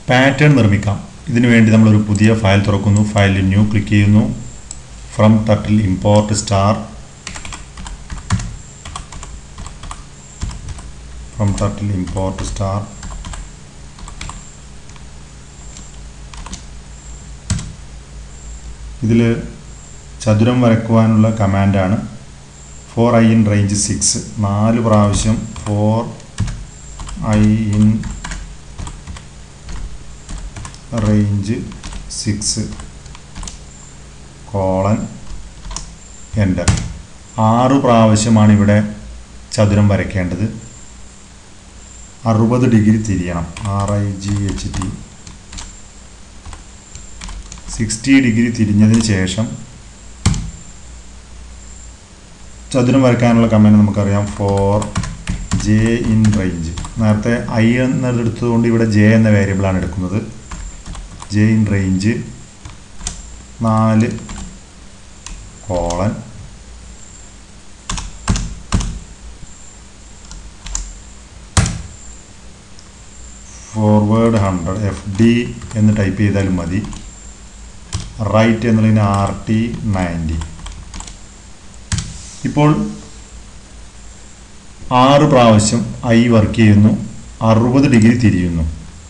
pattern നിർമ്മിക്കാം ഇതിനു വേണ്ടി നമ്മളൊരു പുതിയ ഫയൽ തുറക്കുന്നു ഫയലിൽ ന്യൂ ക്ലിക്ക് ചെയ്യുന്നു from turtle import star from turtle import star ഇതിൽ ചതുരം വരക്കുവാനുള്ള കമാൻഡാണ് for i in range six നാല് പ്രാവശ്യം for i in range six colon enter ആറ് പ്രാവശ്യമാണ് ഇവിടെ ചതുരം വരയ്ക്കേണ്ടത് അറുപത് ഡിഗ്രി തിരിയണം R I G H T sixty degree തിരിഞ്ഞതിന് ശേഷം ചതുരം വരയ്ക്കാനുള്ള കമാൻഡ് നമുക്കറിയാം ഫോർ ജെ ഇൻ റേഞ്ച് നേരത്തെ ഐ എന്നെടുത്തതുകൊണ്ട് ഇവിടെ ജെ എന്ന വേരിയബിളാണ് എടുക്കുന്നത് ജെ ഇൻ റേഞ്ച് നാല് colon forward hundred F D എന്ന് ടൈപ്പ് ചെയ്താലും മതി റൈറ്റ് എന്നുള്ളതിന് ആർ ടി നയൻറ്റി ഇപ്പോൾ ആറ് പ്രാവശ്യം ഐ വർക്ക് ചെയ്യുന്നു അറുപത് ഡിഗ്രി തിരിയുന്നു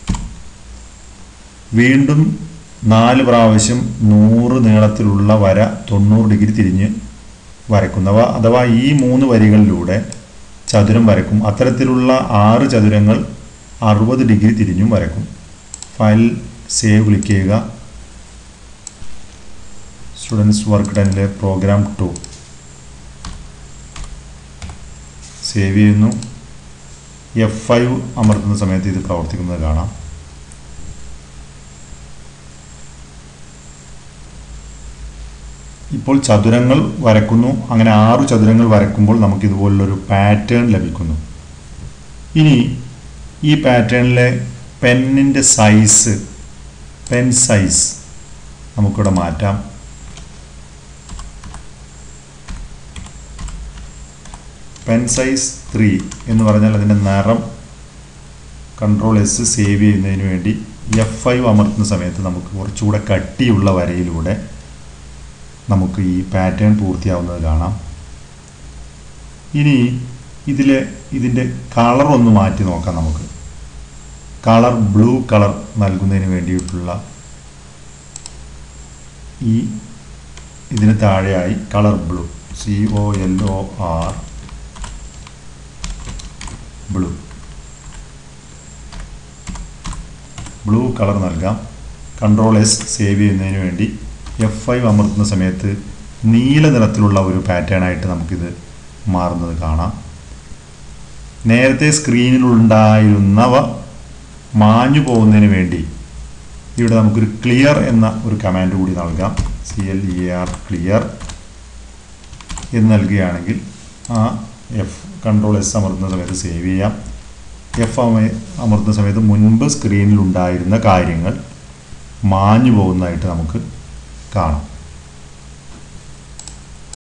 വീണ്ടും നാല് പ്രാവശ്യം നൂറ് നീളത്തിലുള്ള വര തൊണ്ണൂറ് ഡിഗ്രി തിരിഞ്ഞ് വരക്കുന്നവ അഥവാ ഈ മൂന്ന് വരികളിലൂടെ ചതുരം വരക്കും അത്തരത്തിലുള്ള ആറ് ചതുരങ്ങൾ അറുപത് ഡിഗ്രി തിരിഞ്ഞും വരക്കും ഫയൽ സേവ് ക്ലിക്ക് ചെയ്യുക സ്റ്റുഡൻസ് വർക്ക് ഡനിലെ പ്രോഗ്രാം ടു സേവ് ചെയ്യുന്നു എഫ് ഫൈവ് അമർത്തുന്ന സമയത്ത് ഇത് പ്രവർത്തിക്കുന്നത് കാണാം ഇപ്പോൾ ചതുരങ്ങൾ വരക്കുന്നു അങ്ങനെ ആറ് ചതുരങ്ങൾ വരക്കുമ്പോൾ നമുക്ക് ഇതുപോലുള്ളൊരു പാറ്റേൺ ലഭിക്കുന്നു ഇനി ഈ പാറ്റേണിലെ പെന്നിൻ്റെ സൈസ് പെൻ സൈസ് നമുക്കിവിടെ മാറ്റാം പെൻ സൈസ് ത്രീ എന്ന് പറഞ്ഞാൽ അതിൻ്റെ നിറം കൺട്രോൾ എസ് സേവ് ചെയ്യുന്നതിന് വേണ്ടി എഫ് ഫൈവ് അമർത്തുന്ന സമയത്ത് നമുക്ക് കുറച്ചുകൂടെ കട്ടിയുള്ള വരയിലൂടെ നമുക്ക് ഈ പാറ്റേൺ പൂർത്തിയാവുന്നത് കാണാം ഇനി ഇതിലെ ഇതിൻ്റെ കളർ ഒന്ന് മാറ്റി നോക്കാം നമുക്ക് കളർ ബ്ലൂ കളർ നൽകുന്നതിന് വേണ്ടിയിട്ടുള്ള ഈ ഇതിന് താഴെയായി colour blue C O L O R blue blue colour നൽകാം കൺട്രോൾ എസ് സേവ് ചെയ്യുന്നതിന് വേണ്ടി എഫ് ഫൈവ് അമർത്തുന്ന സമയത്ത് നീല നിറത്തിലുള്ള ഒരു പാറ്റേൺ ആയിട്ട് നമുക്കിത് മാറുന്നത് കാണാം നേരത്തെ സ്ക്രീനിലുണ്ടായിരുന്നവ മാഞ്ഞു പോകുന്നതിന് വേണ്ടി ഇവിടെ നമുക്കൊരു ക്ലിയർ എന്ന ഒരു കമാൻഡ് കൂടി നൽകാം C L E R clear എന്ന് നൽകുകയാണെങ്കിൽ ആ എഫ് കൺട്രോൾ എസ് അമർത്തുന്ന സമയത്ത് സേവ് ചെയ്യാം എഫ് അമർത്തുന്ന സമയത്ത് മുൻപ് സ്ക്രീനിൽ ഉണ്ടായിരുന്ന കാര്യങ്ങൾ മാഞ്ഞു പോകുന്നതായിട്ട് നമുക്ക് കാണാം